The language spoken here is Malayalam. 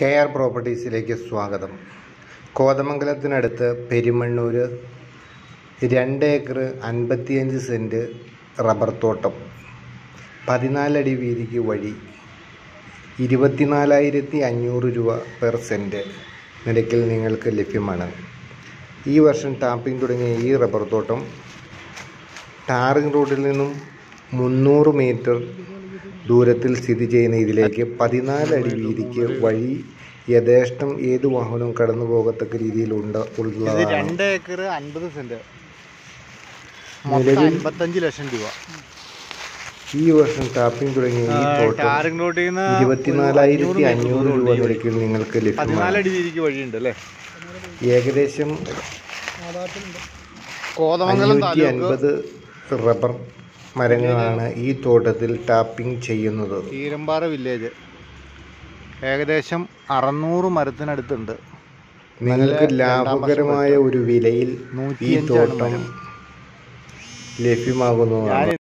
കെ ആർ പ്രോപ്പർട്ടീസിലേക്ക് സ്വാഗതം കോതമംഗലത്തിനടുത്ത് പെരുമണ്ണൂർ രണ്ട് ഏക്കർ അൻപത്തിയഞ്ച് സെൻറ്റ് റബ്ബർ തോട്ടം പതിനാലടി വീതിക്ക് വഴി ഇരുപത്തിനാലായിരത്തി അഞ്ഞൂറ് രൂപ പെർ സെൻറ്റ് നിരക്കിൽ നിങ്ങൾക്ക് ലഭ്യമാണ് ഈ വർഷം ടാപ്പിംഗ് തുടങ്ങിയ ഈ റബ്ബർ തോട്ടം ടാറിംഗ് റോഡിൽ നിന്നും മുന്നൂറ് മീറ്റർ ദൂരത്തിൽ സ്ഥിതി ചെയ്യുന്ന ഇതിലേക്ക് പതിനാല് അടി വീതിക്ക് വഴി യഥേഷ്ടം ഏത് വാഹനവും കടന്നു പോകത്തക്ക രീതിയിൽ ഉണ്ട് ഇത് ഉള്ളതാണ് രണ്ട് ഏക്കർ അൻപത് സെന്റ് മൊത്തം നിലവിൽ അൻപത്തഞ്ച് ലക്ഷം രൂപ ഈ വർഷം ടാപ്പിംഗ് തുടങ്ങിയ ഈ തോട്ടം ടാറിംഗ് റോഡിൽ നിന്ന് ഇരുപത്തിനാലായിരത്തി അഞ്ഞൂറ് രൂപ നിരക്കിൽ നിങ്ങൾക്ക് ലഭ്യമാണ് പതിനാലടി വീതിക്ക് വഴിയുണ്ട് അല്ലേ ഏകദേശം കോതമംഗലം അഞ്ഞൂറ്റി താലൂക്ക് അൻപത് റബ്ബർ മരങ്ങളാണ് ഈ തോട്ടത്തിൽ ടാപ്പിംഗ് ചെയ്യുന്നത് കീരമ്പാറ വില്ലേജ് ഏകദേശം അറുന്നൂറ് മരത്തിനടുത്തുണ്ട് നിങ്ങൾക്ക് ലാഭകരമായ ഒരു വിലയിൽ ഈ നൂറ്റിയഞ്ചാണ് തോട്ടം ലഭ്യമാകുന്നതാണ്